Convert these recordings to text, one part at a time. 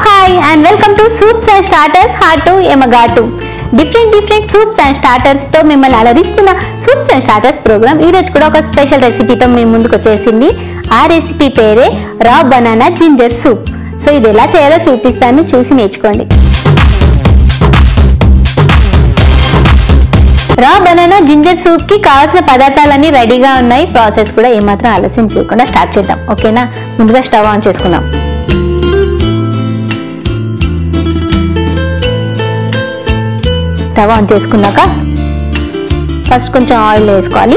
hi and welcome to soups and starters heart to ఎమగాటు different different soups and starters తో మిమ్మల్ని అలరిస్తున్న soups and starters program ఈ రోజు కూడా ఒక స్పెషల్ రెసిపీతో మీ ముందుకు వచ్చేసింది ఆ రెసిపీ పేరే రా బనానా జింజర్ సూప్ సో ఇది ఎలా చేయాలో చూపిస్తాను చూసి నేర్చుకోండి రా బనానా జింజర్ సూప్ కి కావాల్సిన పదార్థాలన్నీ రెడీగా ఉన్నాయి ప్రాసెస్ కూడా ఏమాత్రం ఆలస్యం చేయకుండా స్టార్ట్ చేద్దాం ఓకేనా ముందుగా స్టవ్ ఆన్ చేసుకుందాం స్టవ్ ఆన్ చేసుకున్నాక ఫస్ట్ కొంచెం ఆయిల్ వేసుకోవాలి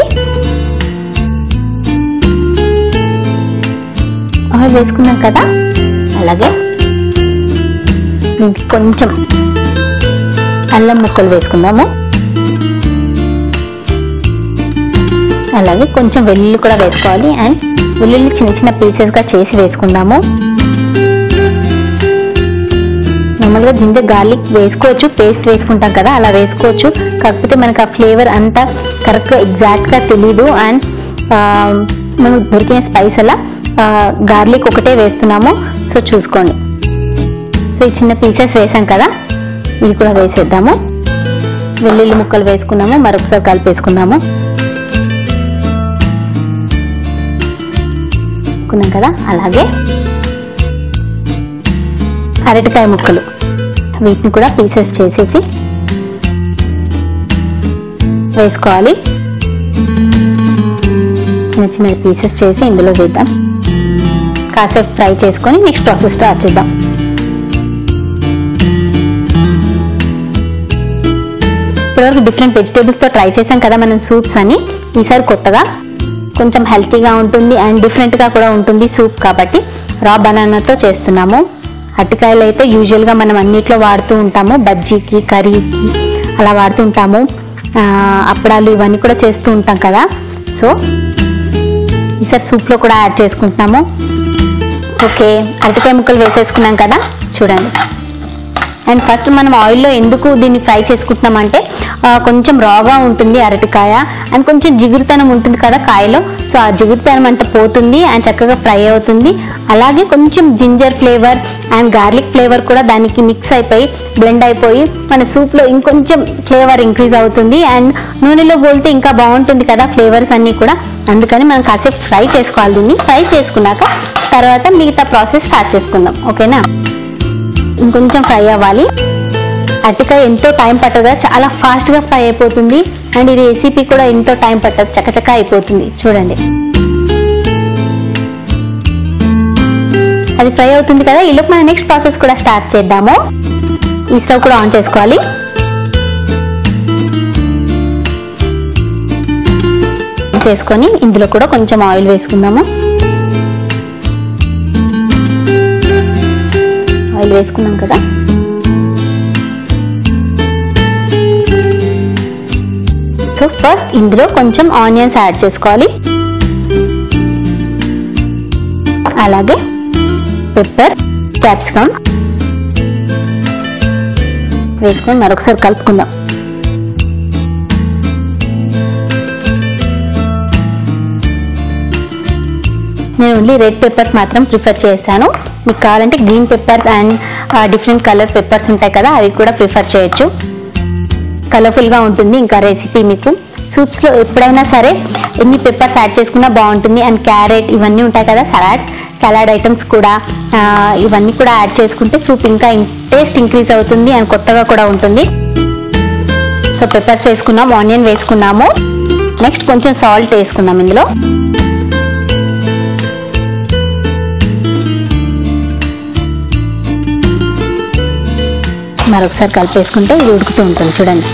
ఆయిల్ వేసుకున్నాం కదా అలాగే దీనికి కొంచెం అల్లం ముక్కలు వేసుకుందాము అలాగే కొంచెం వెల్లుల్లి కూడా వేసుకోవాలి అండ్ వెల్లుల్లి చిన్న చిన్న పీసెస్గా చేసి వేసుకుందాము నార్మల్గా జింజర్ గార్లిక్ వేసుకోవచ్చు పేస్ట్ వేసుకుంటాం కదా అలా వేసుకోవచ్చు కాకపోతే మనకు ఆ ఫ్లేవర్ అంతా కరెక్ట్గా ఎగ్జాక్ట్గా తెలీదు అండ్ మనకు దొరికిన స్పైస్ అలా గార్లిక్ ఒకటే వేస్తున్నాము సో చూసుకోండి సో ఈ చిన్న పీసెస్ వేసాం కదా ఇవి కూడా వేసేద్దాము వెల్లుల్లి ముక్కలు వేసుకున్నాము మరొకసారి కలిపేసుకుందాము వేసుకున్నాం కదా అలాగే అరటికాయ ముక్కలు వీటిని కూడా పీసెస్ చేసేసి వేసుకోవాలి చిన్న చిన్న పీసెస్ చేసి ఇందులో వేద్దాం కాసేపు ఫ్రై చేసుకొని నెక్స్ట్ ప్రాసెస్ స్టార్ట్ చేద్దాం ఇప్పటివరకు డిఫరెంట్ వెజిటేబుల్స్తో ట్రై చేసాం కదా మనం సూప్స్ అని ఈసారి కొత్తగా కొంచెం హెల్తీగా ఉంటుంది అండ్ డిఫరెంట్గా కూడా ఉంటుంది సూప్ కాబట్టి రా బనానాతో చేస్తున్నాము అరటికాయలు అయితే యూజువల్గా మనం అన్నిట్లో వాడుతూ ఉంటాము బజ్జీకి కర్రీకి అలా వాడుతూ ఉంటాము ఆ, అప్పడాలు ఇవన్నీ కూడా చేస్తూ ఉంటాం కదా సో ఈసారి సూప్లో కూడా యాడ్ చేసుకుంటున్నాము ఓకే అరటికాయ ముక్కలు వేసేసుకున్నాం కదా చూడండి అండ్ ఫస్ట్ మనం ఆయిల్లో ఎందుకు దీన్ని ఫ్రై చేసుకుంటున్నామంటే ఆ, కొంచెం రాగా ఉంటుంది అరటికాయ అండ్ కొంచెం జిగురుతనం ఉంటుంది కదా కాయలో సో ఆ జిగురుతనం అంతా పోతుంది అండ్ చక్కగా ఫ్రై అవుతుంది అలాగే కొంచెం ginger flavour and garlic flavour కూడా దానికి మిక్స్ అయిపోయి బ్లెండ్ అయిపోయి మన సూప్లో ఇంకొంచెం ఫ్లేవర్ ఇంక్రీజ్ అవుతుంది అండ్ నూనెలో గోలితే ఇంకా బాగుంటుంది కదా ఫ్లేవర్స్ అన్నీ కూడా అందుకని మనం కాసేపు ఫ్రై చేసుకోవాలి దీన్ని ఫ్రై చేసుకున్నాక తర్వాత మిగతా ప్రాసెస్ స్టార్ట్ చేసుకుందాం ఓకేనా ఇంకొంచెం ఫ్రై అవ్వాలి అరటికాయ ఎంతో టైం పట్టదు కదా, చాలా ఫాస్ట్గా ఫ్రై అయిపోతుంది అండ్ ఇది రెసిపీ కూడా ఎంతో టైం పట్టదు చకచక అయిపోతుంది చూడండి అది ఫ్రై అవుతుంది కదా ఈలోపు మనం నెక్స్ట్ ప్రాసెస్ కూడా స్టార్ట్ చేద్దాము ఈ స్టవ్ కూడా ఆన్ చేసుకోవాలి చేసుకొని ఇందులో కూడా కొంచెం ఆయిల్ వేసుకుందాము ఆయిల్ వేసుకున్నాం కదా సో ఫస్ట్ ఇందులో కొంచెం ఆనియన్స్ యాడ్ చేసుకోవాలి అలాగే పెప్పర్ క్యాప్సికమ్ వేసుకొని మరొకసారి కలుపుకుందాం నేను ఓన్లీ రెడ్ పెప్పర్స్ మాత్రం ప్రిఫర్ చేస్తాను మీకు కావాలంటే green peppers and different colour peppers ఉంటాయి కదా అవి కూడా ప్రిఫర్ చేయొచ్చు కలర్ఫుల్గా ఉంటుంది ఇంకా రెసిపీ మీకు సూప్స్లో ఎప్పుడైనా సరే ఎన్ని పెప్పర్స్ యాడ్ చేసుకున్నా బాగుంటుంది అండ్ క్యారెట్ ఇవన్నీ ఉంటాయి కదా సలాడ్స్ సలాడ్ ఐటమ్స్ కూడా ఆ, ఇవన్నీ కూడా యాడ్ చేసుకుంటే సూప్ ఇంకా టేస్ట్ ఇంక్రీజ్ అవుతుంది అండ్ కొత్తగా కూడా ఉంటుంది సో పెప్పర్స్ వేసుకున్నాం ఆనియన్ వేసుకున్నాము నెక్స్ట్ కొంచెం సాల్ట్ వేసుకుందాం ఇందులో మరొకసారి కలిపేసుకుంటే ఇది ఉడుకుతూ ఉంటుంది చూడండి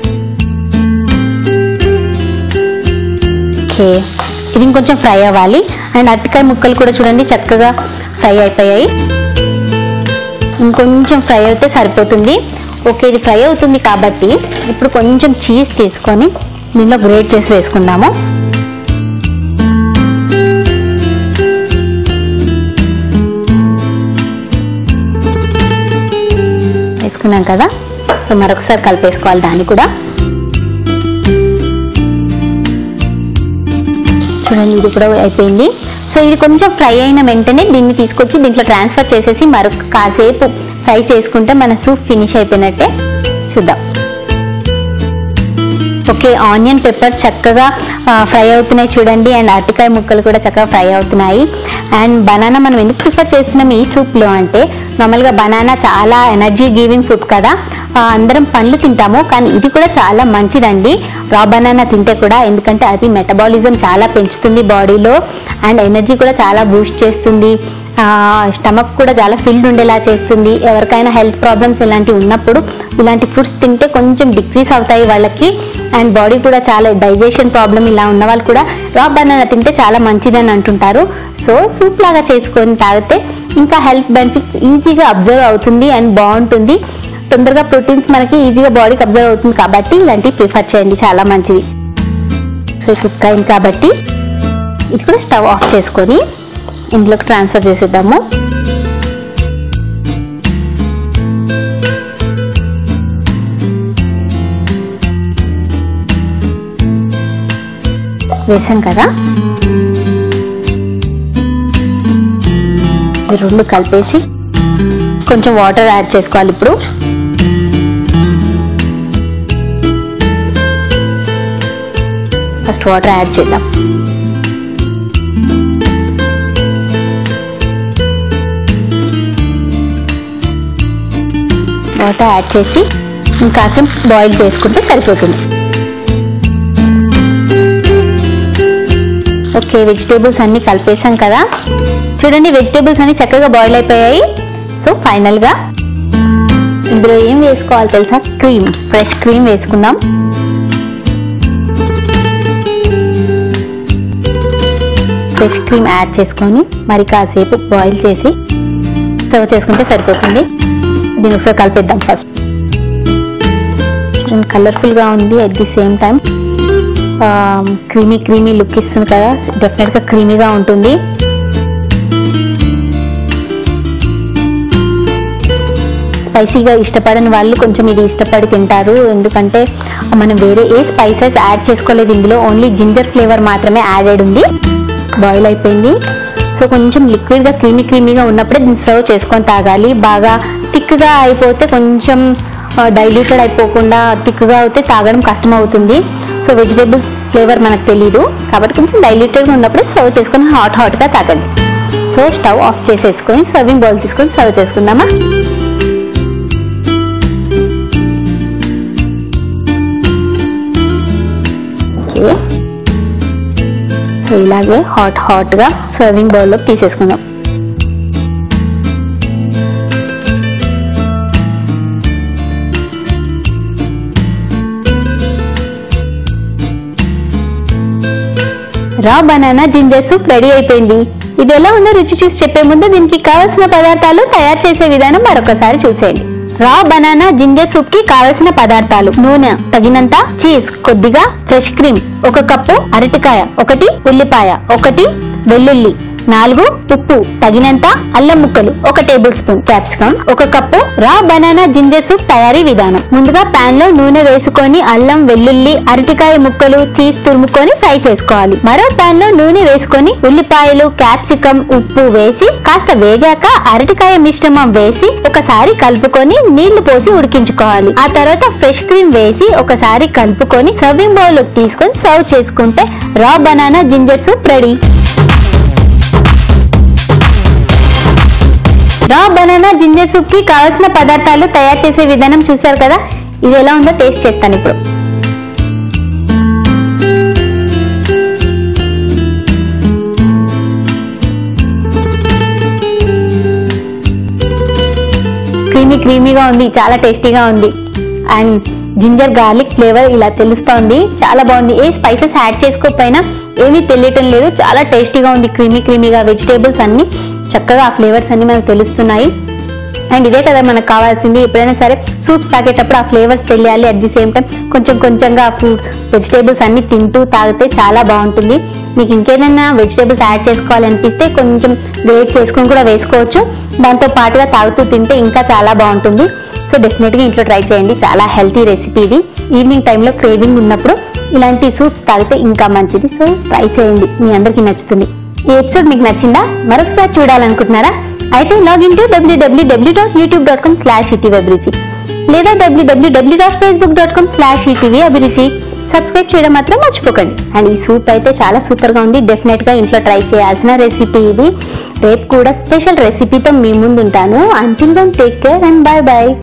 ఓకే ఇది ఇంకొంచెం ఫ్రై అవ్వాలి అండ్ అరటికాయ ముక్కలు కూడా చూడండి చక్కగా ఫ్రై అయిపోయాయి ఇంకొంచెం ఫ్రై అయితే సరిపోతుంది ఓకే ఇది ఫ్రై అవుతుంది కాబట్టి ఇప్పుడు కొంచెం చీజ్ తీసుకొని దీనిలో గ్రేట్ చేసి వేసుకుందాము వేసుకున్నాం కదా సో మరొకసారి కలిపేసుకోవాలి దాన్ని కూడా చూడండి ఇది కూడా అయిపోయింది సో ఇది కొంచెం ఫ్రై అయిన వెంటనే దీన్ని తీసుకొచ్చి దీంట్లో ట్రాన్స్ఫర్ చేసేసి మరొక కాసేపు ఫ్రై చేసుకుంటే మన సూప్ ఫినిష్ అయిపోయినట్టే చూద్దాం ఓకే ఆనియన్ పెప్పర్ చక్కగా ఫ్రై అవుతున్నాయి చూడండి అండ్ అరటికాయ ముక్కలు కూడా చక్కగా ఫ్రై అవుతున్నాయి అండ్ బనానా మనం ఎందుకు ప్రిఫర్ చేస్తున్నాం ఈ సూప్లో అంటే నార్మల్గా బనానా చాలా ఎనర్జీ గివింగ్ ఫుడ్ కదా ఆ, అందరం పండ్లు తింటాము కానీ ఇది కూడా చాలా మంచిదండి రా బనానా తింటే కూడా ఎందుకంటే అది మెటబాలిజం చాలా పెంచుతుంది బాడీలో అండ్ ఎనర్జీ కూడా చాలా బూస్ట్ చేస్తుంది స్టమక్ కూడా చాలా ఫిల్డ్ ఉండేలా చేస్తుంది ఎవరికైనా హెల్త్ ప్రాబ్లమ్స్ ఇలాంటివి ఉన్నప్పుడు ఇలాంటి ఫుడ్స్ తింటే కొంచెం డిక్రీస్ అవుతాయి వాళ్ళకి అండ్ బాడీ కూడా చాలా డైజెషన్ ప్రాబ్లం ఇలా ఉన్న వాళ్ళు కూడా రా బనానా తింటే చాలా మంచిదని అంటుంటారు సో సూప్ లాగా చేసుకొని తాగితే ఇంకా హెల్త్ బెనిఫిట్స్ ఈజీగా అబ్జర్వ్ అవుతుంది అండ్ బాగుంటుంది తొందరగా ప్రోటీన్స్ మనకి ఈజీగా బాడీకి అబ్జర్వ్ అవుతుంది కాబట్టి ఇలాంటివి ప్రిఫర్ చేయండి చాలా మంచిది సో కుక్ అయింది కాబట్టి ఇది కూడా స్టవ్ ఆఫ్ చేసుకొని ఇంట్లోకి ట్రాన్స్ఫర్ చేసేద్దాము వేసాం కదా ఈ రెండు కలిపేసి కొంచెం వాటర్ యాడ్ చేసుకోవాలి ఇప్పుడు ఫస్ట్ వాటర్ యాడ్ చేద్దాం వాటర్ యాడ్ చేసి ఇంకాసం బాయిల్ చేసుకుంటే సరిపోతుంది ఓకే వెజిటేబుల్స్ అన్ని కలిపేసాం కదా చూడండి వెజిటేబుల్స్ అన్ని చక్కగా బాయిల్ అయిపోయాయి సో ఫైనల్ గా ఇందులో ఏం వేసుకోవాలి తెలుసా క్రీమ్ ఫ్రెష్ క్రీమ్ వేసుకుందాం ఫ్రెష్ క్రీమ్ యాడ్ చేసుకొని మరి కాసేపు బాయిల్ చేసి సర్వ్ చేసుకుంటే సరిపోతుంది దీన్ని ఒకసారి కలిపేద్దాం ఫస్ట్ చూడండి కలర్ఫుల్ గా ఉంది at the same time creamy creamy look ఇస్తుంది కదా డెఫినెట్ గా క్రీమీగా ఉంటుంది స్పైసీగా ఇష్టపడని వాళ్ళు కొంచెం ఇది ఇష్టపడి తింటారు ఎందుకంటే మనం వేరే ఏ స్పైసెస్ యాడ్ చేసుకోలేదు ఇందులో ఓన్లీ జింజర్ ఫ్లేవర్ మాత్రమే యాడెడ్ ఉంది బాయిల్ అయిపోయింది సో కొంచెం లిక్విడ్గా క్రీమీ క్రీమీగా ఉన్నప్పుడే దీన్ని సర్వ్ చేసుకొని తాగాలి బాగా థిక్గా అయిపోతే కొంచెం డైల్యూటెడ్ అయిపోకుండా థిక్గా అయితే తాగడం కష్టం అవుతుంది సో వెజిటేబుల్స్ ఫ్లేవర్ మనకు తెలీదు కాబట్టి కొంచెం డైల్యూటెడ్గా ఉన్నప్పుడే సర్వ్ చేసుకొని హాట్ హాట్గా తాగండి సో స్టవ్ ఆఫ్ చేసేసుకొని సర్వింగ్ బౌల్ తీసుకొని సర్వ్ చేసుకుందామా ఓకే సో ఇలాగే హాట్ హాట్గా సర్వింగ్ బౌల్లో తీసేసుకుందాం రా బనానా జింజర్ సూప్ రెడీ అయిపోయింది ఇది ఎలా ఉందో రుచి చూసి చెప్పే ముందు దీనికి కావలసిన పదార్థాలు తయారు చేసే విధానం మరొకసారి చూసేయండి రా బనానా జింజర్ సూప్ కి కావలసిన పదార్థాలు నూనె తగినంత చీజ్ కొద్దిగా ఫ్రెష్ క్రీమ్ ఒక కప్పు అరటికాయ ఒకటి ఉల్లిపాయ ఒకటి వెల్లుల్లి నాలుగు ఉప్పు తగినంత అల్లం ముక్కలు ఒక టేబుల్ స్పూన్ క్యాప్సికమ్ ఒక cup raw banana ginger soup తయారీ విధానం ముందుగా పాన్ లో నూనె వేసుకొని అల్లం వెల్లుల్లి అరటికాయ ముక్కలు చీజ్ తురుముకొని ఫ్రై చేసుకోవాలి మరో పాన్ లో నూనె వేసుకొని ఉల్లిపాయలు క్యాప్సికమ్ ఉప్పు వేసి కాస్త వేగాక అరటికాయ మిశ్రమం వేసి ఒకసారి కలుపుకొని నీళ్లు పోసి ఉడికించుకోవాలి ఆ తర్వాత ఫ్రెష్ క్రీమ్ వేసి ఒకసారి కలుపుకొని సర్వింగ్ బౌల్ తీసుకొని సర్వ్ చేసుకుంటే raw banana ginger soup ready raw banana ginger soup కి కావాల్సిన పదార్థాలు తయారు చేసే విధానం చూసారు కదా ఇది ఎలా ఉందో టేస్ట్ చేస్తాను ఇప్పుడు క్రీమీ క్రీమీగా ఉంది చాలా టేస్టీగా ఉంది అండ్ జింజర్ గార్లిక్ ఫ్లేవర్ ఇలా తెలుస్తోంది చాలా బాగుంది ఏ స్పైసెస్ యాడ్ చేసుకోకపోయినా ఏమీ తెలియటం లేదు చాలా టేస్టీగా ఉంది క్రీమీ క్రీమీగా వెజిటేబుల్స్ అన్ని చక్కగా ఆ ఫ్లేవర్స్ అన్ని మనకు తెలుస్తున్నాయి అండ్ ఇదే కదా మనకు కావాల్సింది ఎప్పుడైనా సరే సూప్స్ తాగేటప్పుడు ఆ ఫ్లేవర్స్ తెలియాలి అట్ ది సేమ్ టైం కొంచెం కొంచెంగా ఆ ఫ్రూట్ వెజిటేబుల్స్ అన్ని తింటూ తాగితే చాలా బాగుంటుంది మీకు ఇంకేదైనా వెజిటేబుల్స్ యాడ్ చేసుకోవాలనిపిస్తే కొంచెం వేట్ చేసుకొని కూడా వేసుకోవచ్చు దాంతో పాటుగా తాగుతూ తింటే ఇంకా చాలా బాగుంటుంది సో డెఫినెట్గా ఇంట్లో ట్రై చేయండి చాలా హెల్తీ రెసిపీ ఇది ఈవినింగ్ టైంలో క్రేవింగ్ ఉన్నప్పుడు ఇలాంటి సూప్స్ తాగితే ఇంకా మంచిది సో ట్రై చేయండి మీ అందరికీ నచ్చుతుంది ఈ ఎపిసోడ్ మీకు నచ్చిందా మరొకసారి చూడాలనుకుంటున్నారా అయితే login to WWW dot YouTube dot com slash ETV Abhiruchi లేదా WWW dot Facebook dot com slash ETV Abhiruchi subscribe చేయడం మాత్రం మర్చిపోకండి అండ్ ఈ సూప్ అయితే చాలా సూపర్ గా ఉంది డెఫినెట్ గా ఇంట్లో ట్రై చేయాల్సిన రెసిపీ ఇది రేపు కూడా స్పెషల్ రెసిపీతో మీ ముందు ఉంటాను until then take care and bye bye